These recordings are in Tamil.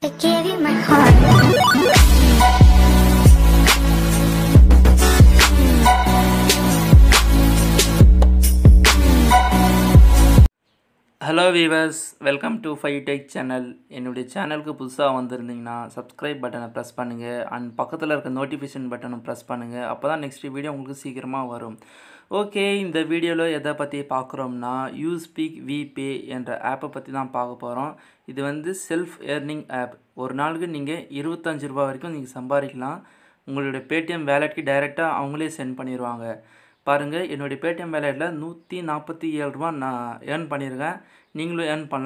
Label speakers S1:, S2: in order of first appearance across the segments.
S1: I gave you my heart.
S2: Hello viewers welcome to five tech channel என்னுடைய சேனலுக்கு புதுசாக வந்திருந்தீங்கன்னா சப்ஸ்கிரைப் பட்டனை ப்ரெஸ் பண்ணுங்கள் அண்ட் பக்கத்தில் இருக்க நோட்டிஃபிகேஷன் பட்டனை ப்ரெஸ் பண்ணுங்கள் அப்போ தான் நெக்ஸ்ட் வீடியோ உங்களுக்கு சீக்கிரமாக வரும் ஓகே இந்த வீடியோவில் எதை பற்றி பார்க்குறோம்னா யூ ஸ்பீக் விபே என்ற ஆப்பை பற்றி தான் பார்க்க போகிறோம் இது வந்து செல்ஃப் ஏர்னிங் ஆப் ஒரு நாளுக்கு நீங்கள் இருபத்தஞ்சு ரூபா வரைக்கும் நீங்கள் சம்பாதிக்கலாம் உங்களுடைய பேடிஎம் வேலெட்க்கு டைரெக்டாக அவங்களே சென்ட் பண்ணிடுவாங்க பாருங்கள் என்னுடைய பேடிஎம் வேலெட்டில் நூற்றி நாற்பத்தி ஏழு ரூபா நான் ஏர்ன் பண்ணியிருக்கேன் நீங்களும் ஏர்ன் பண்ணலாம்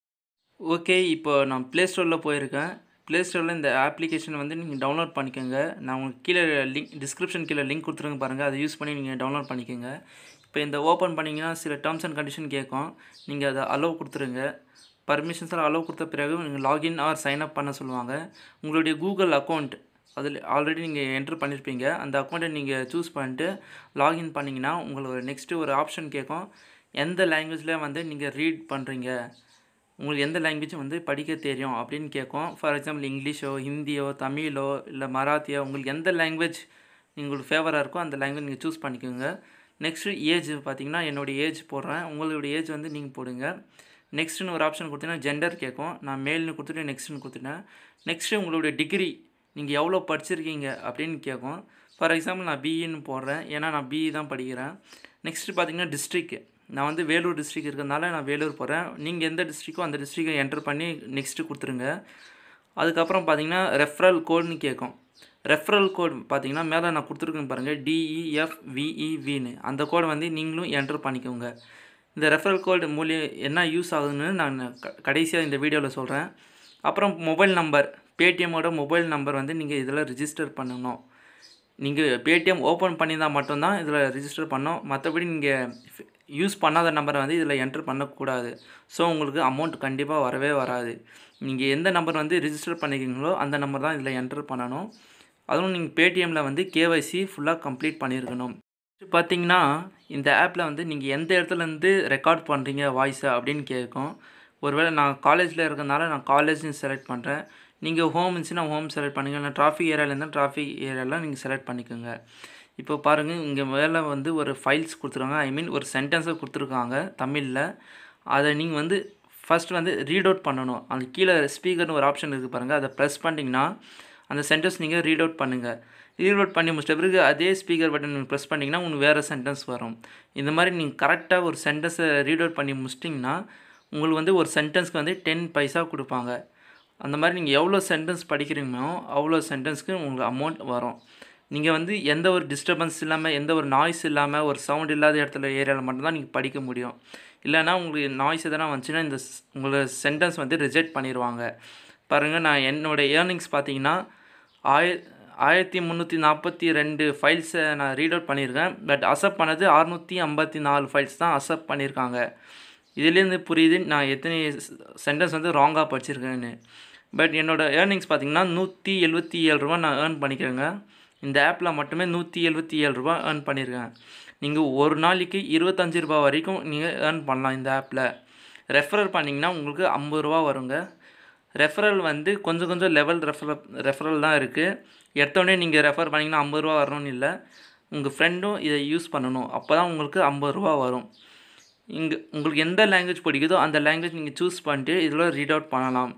S2: ஓகே இப்போ நான் ப்ளே ஸ்டோரில் போயிருக்கேன் ப்ளே ஸ்டோரில் இந்த அப்ளிகேஷன் வந்து நீங்கள் டவுன்லோட் பண்ணிக்கோங்க நான் உங்களுக்கு கீழே லிங்க் டிஸ்கிரிப்ஷன் கீழே லிங்க் கொடுத்துருங்க பாருங்கள் அதை யூஸ் பண்ணி நீங்கள் டவுன்லோட் பண்ணிக்கோங்க இப்போ இந்த ஓப்பன் பண்ணிங்கன்னா சில டேர்ம்ஸ் அண்ட் கண்டிஷன் கேட்கும் நீங்கள் அதை அலோவ் கொடுத்துருங்க பர்மிஷன்ஸில் அலோவ் கொடுத்த பிறகு நீங்கள் லாகின் ஆர் சைன் அப் பண்ண சொல்லுவாங்க உங்களுடைய கூகுள் அக்கௌண்ட் அதில் ஆல்ரெடி நீங்கள் என்ட்ரு பண்ணியிருப்பீங்க அந்த அக்கௌண்ட்டை நீங்கள் சூஸ் பண்ணிட்டு லாகின் பண்ணிங்கன்னா உங்களுக்கு நெக்ஸ்ட்டு ஒரு ஆப்ஷன் கேட்கும் எந்த லாங்குவேஜில் வந்து நீங்கள் ரீட் பண்ணுறீங்க உங்களுக்கு எந்த லாங்குவேஜ் வந்து படிக்க தெரியும் அப்படின்னு கேட்கும் ஃபார் எக்ஸாம்பிள் இங்கிலீஷோ ஹிந்தியோ தமிழோ இல்லை மராத்தியோ உங்களுக்கு எந்த லாங்குவேஜ் உங்களுக்கு ஃபேவராக இருக்கோ அந்த லாங்குவேஜ் நீங்கள் சூஸ் பண்ணிக்கோங்க நெக்ஸ்ட்டு ஏஜ் பார்த்தீங்கன்னா என்னுடைய ஏஜ் போடுறேன் உங்களுடைய ஏஜ் வந்து நீங்கள் போடுங்க நெக்ஸ்ட்டுன்னு ஒரு ஆப்ஷன் கொடுத்தீங்கன்னா ஜெண்டர் கேட்கும் நான் மேல்னு கொடுத்துட்டு நெக்ஸ்ட்னு கொடுத்துட்டேன் நெக்ஸ்ட்டு உங்களுடைய டிகிரி நீங்கள் எவ்வளோ படிச்சிருக்கீங்க அப்படின்னு கேட்கும் ஃபார் எக்ஸாம்பிள் நான் பிஇன்னு போடுறேன் ஏன்னா நான் பிஇ தான் படிக்கிறேன் நெக்ஸ்ட்டு பார்த்தீங்கன்னா டிஸ்ட்ரிக் நான் வந்து வேலூர் டிஸ்ட்ரிக் இருக்கிறதுனால நான் வேலூர் போகிறேன் நீங்கள் எந்த டிஸ்ட்ரிக்கோ அந்த டிஸ்ட்ரிக்கை என்டர் பண்ணி நெக்ஸ்ட்டு கொடுத்துருங்க அதுக்கப்புறம் பார்த்தீங்கன்னா ரெஃபரல் கோட்னு கேட்கும் ரெஃபரல் கோட் பார்த்தீங்கன்னா மேலே நான் கொடுத்துருக்கேன் பாருங்கள் டிஇஎஃப்விஇவின்னு அந்த கோடை வந்து நீங்களும் என்டர் பண்ணிக்கோங்க இந்த ரெஃபரல் கோட் மூலியம் என்ன யூஸ் ஆகுதுன்னு நான் க கடைசியாக இந்த வீடியோவில் சொல்கிறேன் அப்புறம் மொபைல் நம்பர் பேடிஎம்மோட மொபைல் நம்பர் வந்து நீங்கள் இதில் ரிஜிஸ்டர் பண்ணணும் நீங்கள் பேடிஎம் ஓப்பன் பண்ணியிருந்தால் மட்டும்தான் இதில் ரிஜிஸ்டர் பண்ணோம் மற்றபடி நீங்கள் யூஸ் பண்ணாத நம்பரை வந்து இதில் என்டர் பண்ணக்கூடாது ஸோ உங்களுக்கு அமௌண்ட் கண்டிப்பாக வரவே வராது நீங்கள் எந்த நம்பர் வந்து ரிஜிஸ்டர் பண்ணிக்கிறீங்களோ அந்த நம்பர் தான் இதில் என்டர் பண்ணணும் அதுவும் நீங்கள் பேடிஎம்மில் வந்து கேஒய்சி ஃபுல்லாக கம்ப்ளீட் பண்ணியிருக்கணும் பார்த்தீங்கன்னா இந்த ஆப்பில் வந்து நீங்கள் எந்த இடத்துலேருந்து ரெக்கார்ட் பண்ணுறீங்க வாய்ஸை அப்படின்னு கேட்கும் ஒருவேளை நான் காலேஜில் இருக்கிறதுனால நான் காலேஜ்னு செலக்ட் பண்ணுறேன் நீங்கள் ஹோம் இருந்துச்சுன்னா ஹோம் செலக்ட் பண்ணுங்கள் இல்லை டிராஃபிக் ஏரியாவில் இருந்தால் டிராஃபிக் ஏரியாவில் நீங்கள் செலக்ட் பண்ணிக்கோங்க இப்போ பாருங்கள் இங்கே மேலே வந்து ஒரு ஃபைல்ஸ் கொடுத்துருக்காங்க ஐ மீன் ஒரு சென்டென்ஸை கொடுத்துருக்காங்க தமிழில் அதை நீங்கள் வந்து ஃபஸ்ட் வந்து ரீட் அவுட் பண்ணணும் அந்த கீழே ஸ்பீக்கர்னு ஒரு ஆப்ஷன் இருக்குது பாருங்கள் அதை ப்ரெஸ் பண்ணிட்டீங்கன்னா அந்த சென்டென்ஸ் நீங்கள் ரீட் அவுட் பண்ணுங்கள் ரீட் அவுட் பண்ணி முடிச்சிட்ட பிறகு அதே ஸ்பீக்கர் பட்டன் நீங்கள் ப்ரெஸ் பண்ணிங்கன்னா உங்களுக்கு வேறு சென்டென்ஸ் வரும் இந்த மாதிரி நீங்கள் கரெக்டாக ஒரு சென்டென்ஸை ரீட் அவுட் பண்ணி முடிச்சிட்டிங்கன்னா உங்களுக்கு வந்து ஒரு சென்டென்ஸ்க்கு வந்து டென் பைசா கொடுப்பாங்க அந்த மாதிரி நீங்கள் எவ்வளோ சென்டென்ஸ் படிக்கிறீங்களோ அவ்வளோ சென்டென்ஸ்க்கு உங்களுக்கு அமௌண்ட் வரும் நீங்கள் வந்து எந்த ஒரு டிஸ்டர்பன்ஸ் இல்லாமல் எந்த ஒரு நாய்ஸ் இல்லாமல் ஒரு சவுண்ட் இல்லாத இடத்துல ஏரியாவில் மட்டும்தான் நீங்கள் படிக்க முடியும் இல்லைனா உங்களுக்கு நாய்ஸ் எதனா வந்துச்சுன்னா இந்த உங்களோட சென்டென்ஸ் வந்து ரிஜெக்ட் பண்ணிடுவாங்க பாருங்கள் நான் என்னோடய ஏர்னிங்ஸ் பார்த்தீங்கன்னா ஆய ஆயிரத்தி முந்நூற்றி நாற்பத்தி ரெண்டு ஃபைல்ஸை நான் ரீட் அவுட் பண்ணியிருக்கேன் பட் அசப்ட் பண்ணது அறுநூற்றி ஐம்பத்தி நாலு ஃபைல்ஸ் தான் அசப்ட் பண்ணியிருக்காங்க இதுலேருந்து புரியுது நான் எத்தனை சென்டென்ஸ் வந்து ராங்காக படிச்சிருக்கேன்னு பட் என்னோடய ஏர்னிங்ஸ் பார்த்திங்கன்னா நூற்றி எழுபத்தி ஏழு ரூபா நான் ஏர்ன் பண்ணிக்கிறேங்க இந்த ஆப்பில் மட்டுமே நூற்றி எழுபத்தி ஏழு ரூபா ஏர்ன் பண்ணியிருக்கேன் நீங்கள் ஒரு நாளைக்கு இருபத்தஞ்சி ரூபா வரைக்கும் நீங்கள் ஏர்ன் பண்ணலாம் இந்த ஆப்பில் ரெஃபரல் பண்ணிங்கன்னா உங்களுக்கு ஐம்பது ரூபா வருங்க ரெஃபரல் வந்து கொஞ்சம் கொஞ்சம் லெவல் ரெஃபரல் ரெஃபரல் தான் இருக்குது எடுத்தோடனே நீங்கள் ரெஃபர் பண்ணிங்கன்னா ஐம்பது ரூபா வரணும்னு இல்லை உங்கள் ஃப்ரெண்டும் இதை யூஸ் பண்ணணும் அப்போ தான் உங்களுக்கு ஐம்பது ரூபா வரும் இங்கே உங்களுக்கு எந்த லாங்குவேஜ் பிடிக்குதோ அந்த லாங்குவேஜ் நீங்கள் சூஸ் பண்ணிட்டு இதில் ரீட் அவுட் பண்ணலாம்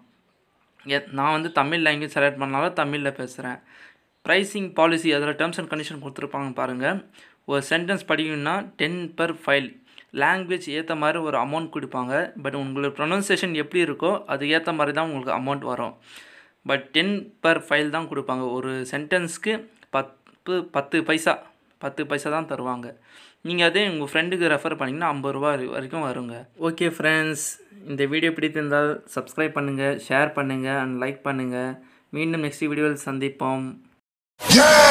S2: நான் வந்து தமிழ் லாங்குவேஜ் செலக்ட் பண்ணாலும் தமிழில் பேசுகிறேன் ப்ரைஸிங் பாலிசி அதில் டேர்ம்ஸ் அண்ட் கண்டிஷன் கொடுத்துருப்பாங்க பாருங்கள் ஒரு சென்டென்ஸ் படிக்கணும்னா டென் பர் ஃபைல் லாங்குவேஜ் ஏற்ற மாதிரி ஒரு அமௌண்ட் கொடுப்பாங்க பட் உங்களுக்கு ப்ரொனன்சியேஷன் எப்படி இருக்கோ அது ஏற்ற மாதிரி தான் உங்களுக்கு அமௌண்ட் வரும் பட் டென் பர் ஃபைல் தான் கொடுப்பாங்க ஒரு சென்டென்ஸ்க்கு பத்து பத்து பைசா பத்து பைசா தான் தருவாங்க நீங்கள் அதே உங்கள் ஃப்ரெண்டுக்கு ரெஃபர் பண்ணிங்கன்னா ஐம்பது ரூபா வரைக்கும் வருங்க ஓகே ஃப்ரெண்ட்ஸ் இந்த வீடியோ பிடித்திருந்தால் சப்ஸ்கிரைப் பண்ணுங்கள் ஷேர் பண்ணுங்கள் அண்ட் லைக் பண்ணுங்கள் மீண்டும் நெக்ஸ்ட் வீடியோவில் சந்திப்போம்
S3: Yeah!